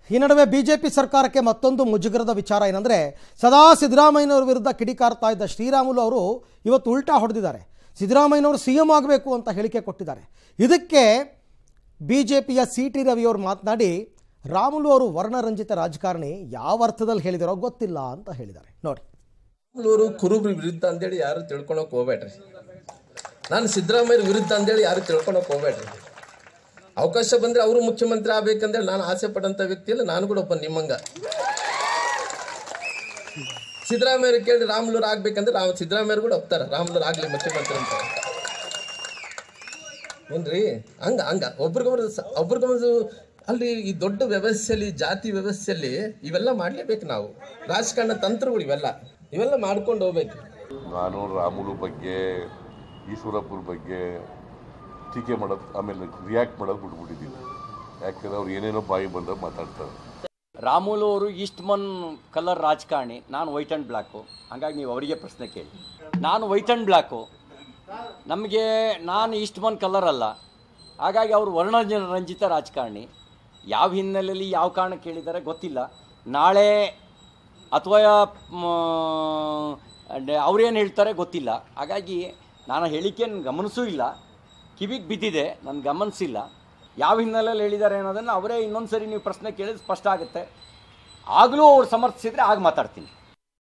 ಈ ನಡುವೆ ಬಿಜೆಪಿ ಸರ್ಕಾರಕ್ಕೆ ಮತ್ತೊಂದು ಮುಜುಗರದ ವಿಚಾರ ಏನಂದರೆ ಸದಾ ಸಿದ್ದರಾಮಯ್ಯನವರ ವಿರುದ್ಧ ಕಿಡಿಕಾರ್ತಾ ಇದ್ದ ಶ್ರೀರಾಮುಲು ಅವರು ಇವತ್ತು ಉಲ್ಟಾ ಹೊಡೆದಿದ್ದಾರೆ ಸಿದ್ದರಾಮಯ್ಯನವರು ಸಿ ಎಂ ಆಗಬೇಕು ಅಂತ ಹೇಳಿಕೆ ಕೊಟ್ಟಿದ್ದಾರೆ ಇದಕ್ಕೆ ಬಿ ಜೆ ಪಿಯ ಸಿ ಟಿ ರವಿಯವರು ಮಾತನಾಡಿ ರಾಮುಲು ಅವರು ವರ್ಣರಂಜಿತ ರಾಜಕಾರಣಿ ಯಾವ ಅರ್ಥದಲ್ಲಿ ಹೇಳಿದಾರೋ ಗೊತ್ತಿಲ್ಲ ಅಂತ ಹೇಳಿದ್ದಾರೆ ನೋಡಿ ಮಂಗಳೂರು ಕುರುಬ್ರ ವಿರುದ್ಧ ಅಂತೇಳಿ ಯಾರು ತಿಳ್ಕೊಳಕ್ ಹೋಗ್ಬೇಡ್ರಿ ನಾನು ಸಿದ್ದರಾಮಯ್ಯ ವಿರುದ್ಧ ಅಂತೇಳಿ ಯಾರು ತಿಳ್ಕೊಳಕ್ ಹೋಗ್ಬೇಡ್ರಿ ಅವಕಾಶ ಬಂದ್ರೆ ಅವರು ಮುಖ್ಯಮಂತ್ರಿ ಆಗ್ಬೇಕಂದೇಳಿ ನಾನು ಆಸೆ ಪಡಂತ ವ್ಯಕ್ತಿ ಇಲ್ಲ ನಾನು ಕೂಡ ಒಬ್ಬ ನಿಮ್ಮಂಗ ಸಿದ್ದರಾಮಯ್ಯ ಕೇಳಿ ರಾಮ್ಲೂರ್ ಆಗ್ಬೇಕಂದ್ರೆ ರಾಮ್ ಸಿದ್ದರಾಮಯ್ಯ ಕೂಡ ಒಪ್ತಾರ ರಾಮ್ಲೂರ್ ಆಗ್ಲಿ ಮುಖ್ಯಮಂತ್ರಿ ಅಂತ ಏನ್ರಿ ಹಂಗ ಹಂಗ ಒಬ್ರಿಗೊಬ್ರು ಸ- ಒಬ್ರಿಗೊಬ್ರು ಅಲ್ಲಿ ಈ ದೊಡ್ಡ ವ್ಯವಸ್ಥೆಯಲ್ಲಿ ಜಾತಿ ವ್ಯವಸ್ಥೆಯಲ್ಲಿ ಇವೆಲ್ಲ ಮಾಡ್ಲೇಬೇಕು ನಾವು ರಾಜಕಾರಣ ತಂತ್ರಗಳು ಇವೆಲ್ಲ ಇವೆಲ್ಲ ಮಾಡ್ಕೊಂಡು ಹೋಗ್ಬೇಕು ನಾನು ರಾಮುಲು ಬಗ್ಗೆ ಈಶ್ವರಪ್ಪರ ಬಗ್ಗೆ ಟೀಕೆ ಮಾಡೋದು ಆಮೇಲೆ ರಿಯಾಕ್ಟ್ ಮಾಡೋದು ಬಿಟ್ಬಿಟ್ಟಿದ್ದೀನಿ ಯಾಕಂದ್ರೆ ಅವ್ರು ಏನೇನೋ ಬಾಯಿ ಬಂದಾಗ ಮಾತಾಡ್ತಾರೆ ರಾಮುಲು ಅವರು ಈಸ್ಟ್ ಮನ್ ಕಲರ್ ರಾಜಕಾರಣಿ ನಾನು ವೈಟ್ ಆ್ಯಂಡ್ ಬ್ಲ್ಯಾಕು ಹಾಗಾಗಿ ನೀವು ಅವರಿಗೆ ಪ್ರಶ್ನೆ ಕೇಳಿ ನಾನು ವೈಟ್ ಆ್ಯಂಡ್ ಬ್ಲ್ಯಾಕು ನಮಗೆ ನಾನು ಈಸ್ಟ್ ಮನ್ ಕಲರ್ ಅಲ್ಲ ಹಾಗಾಗಿ ಅವರು ವರ್ಣ ರಂಜಿತ ರಾಜಕಾರಣಿ ಯಾವ ಹಿನ್ನೆಲೆಯಲ್ಲಿ ಯಾವ ಕಾರಣ ಕೇಳಿದ್ದಾರೆ ಗೊತ್ತಿಲ್ಲ ನಾಳೆ ಅಥವಾ ಅವ್ರೇನು ಹೇಳ್ತಾರೆ ಗೊತ್ತಿಲ್ಲ ಹಾಗಾಗಿ ನಾನು ಹೇಳಿಕೆ ನನ್ ಗಮನಿಸೂ ಇಲ್ಲ ಕಿವಿಗೆ ಬಿದ್ದಿದೆ ನಾನು ಗಮನಿಸಿಲ್ಲ ಯಾವ ಹಿನ್ನೆಲೆಯಲ್ಲಿ ಹೇಳಿದ್ದಾರೆ ಅನ್ನೋದನ್ನು ಅವರೇ ಇನ್ನೊಂದು ಸರಿ ನೀವು ಪ್ರಶ್ನೆ ಕೇಳಿದ್ರೆ ಸ್ಪಷ್ಟ ಆಗುತ್ತೆ ಆಗಲೂ ಅವ್ರು ಸಮರ್ಥಿಸಿದರೆ ಆಗ ಮಾತಾಡ್ತೀನಿ